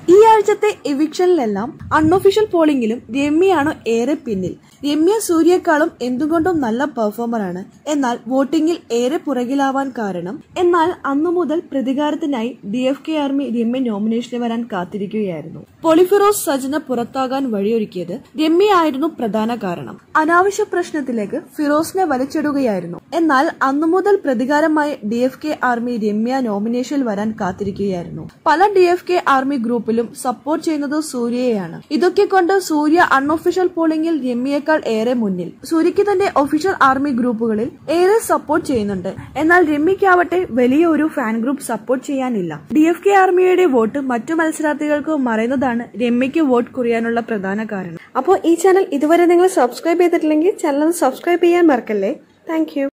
ഈ ആഴ്ചത്തെ എവിക്ഷനിലെല്ലാം അൺഒഫീഷ്യൽ പോളിംഗിലും രമ്യയാണ് ഏറെ പിന്നിൽ രമ്യ സൂര്യയെക്കാളും എന്തുകൊണ്ടും നല്ല പെർഫോമറാണ് എന്നാൽ വോട്ടിംഗിൽ ഏറെ പുറകിലാവാൻ കാരണം എന്നാൽ അന്നു മുതൽ പ്രതികാരത്തിനായി D F K army Ramya നോമിനേഷന് വരാൻ കാത്തിരിക്കുകയായിരുന്നു പൊളിഫിറോസ് സജന പുറത്താകാൻ വഴിയൊരുക്കിയത് രമ്യയായിരുന്നു പ്രധാന കാരണം അനാവശ്യ പ്രശ്നത്തിലേക്ക് ഫിറോസിനെ വലിച്ചിടുകയായിരുന്നു എന്നാൽ അന്നു മുതൽ പ്രതികാരമായി D F K army Ramya നോമിനേഷനിൽ വരാൻ കാത്തിരിക്കുകയായിരുന്നു പല ഡി എഫ് കെ ആർമി ഗ്രൂപ്പിലും സപ്പോർട്ട് ചെയ്യുന്നത് സൂര്യയെയാണ് ഇതൊക്കെ കൊണ്ട് സൂര്യ അൺഒഫീഷ്യൽ പോളിംഗിൽ രമ്യയേക്കാൾ ഏറെ മുന്നിൽ സൂര്യയ്ക്ക് തന്റെ ഒഫീഷ്യൽ ആർമി ഗ്രൂപ്പുകളിൽ ഏറെ സപ്പോർട്ട് ചെയ്യുന്നുണ്ട് എന്നാൽ രമ്യയ്ക്കാവട്ടെ വലിയ ഒരു ഫാൻ ഗ്രൂപ്പ് സപ്പോർട്ട് ചെയ്യാനില്ല ഡി എഫ് കെ ആർമിയുടെ വോട്ട് മറ്റു മത്സരാർത്ഥികൾക്ക് മറയുന്നതാണ് രമ്യയ്ക്ക് വോട്ട് കുറയാനുള്ള പ്രധാന കാരണം അപ്പോൾ ഈ ചാനൽ ഇതുവരെ നിങ്ങൾ സബ്സ്ക്രൈബ് ചെയ്തിട്ടില്ലെങ്കിൽ ചാനൽ സബ്സ്ക്രൈബ് ചെയ്യാൻ മറക്കല്ലേ താങ്ക്